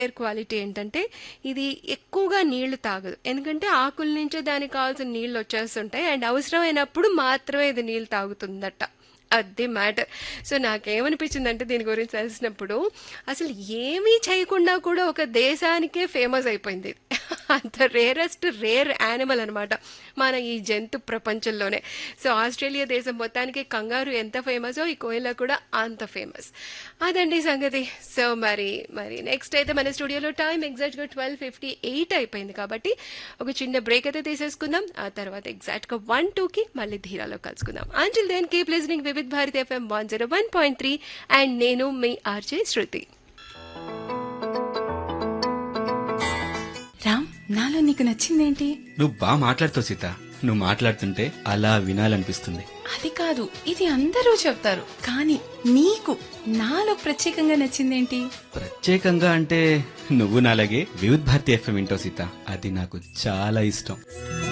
Air quality ఏంటంటే ఇది ఎక్కువగా నీళ్లు తాగదు ఎందుకంటే ఆకుల నుంచే దానికి కావాల్సిన నీళ్లు వచ్చేస్తుంటాయి అండ్ అవసరమైనప్పుడు మాత్రమే ఇది నీళ్లు తాగుతుందట అది మ్యాటర్ సో నాకేమనిపించిందంటే దీని గురించి తెలిసినప్పుడు అసలు ఏమీ చేయకుండా కూడా ఒక దేశానికే ఫేమస్ అయిపోయింది ఇది. అంత రేరెస్ట్ రేర్ యానిమల్ అనమాట మన ఈ జంతు ప్రపంచంలోనే సో ఆస్ట్రేలియా దేశం మొత్తానికి కంగారు ఎంత ఫేమసో ఈ కోయిల కూడా అంత ఫేమస్ అదండి సంగతి సో మరి మరి నెక్స్ట్ అయితే మన స్టూడియోలో టైం ఎగ్జాక్ట్గా ట్వెల్వ్ ఫిఫ్టీ ఎయిట్ అయిపోయింది కాబట్టి ఒక చిన్న బ్రేక్ అయితే తీసేసుకుందాం ఆ తర్వాత ఎగ్జాక్ట్గా వన్ టూకి మళ్ళీ ధీరాలో కలుసుకుందాం until then keep listening Vividh Bharati FM one zero one point three and నేను మీ ఆర్జే శృతి రామ్ నాలో నీకు నచ్చిందేంటి నువ్వు బాగా మాట్లాడుతావు సీత నువ్వు మాట్లాడుతుంటే అలా వినాలనిపిస్తుంది అది కాదు ఇది అందరూ చెప్తారు కానీ నీకు నాలో ప్రత్యేకంగా నచ్చిందేంటి ప్రత్యేకంగా అంటే నువ్వు నాలాగే వివిధ్ భారతి ఎఫ్ఎం వింటావు సీత అది నాకు చాలా ఇష్టం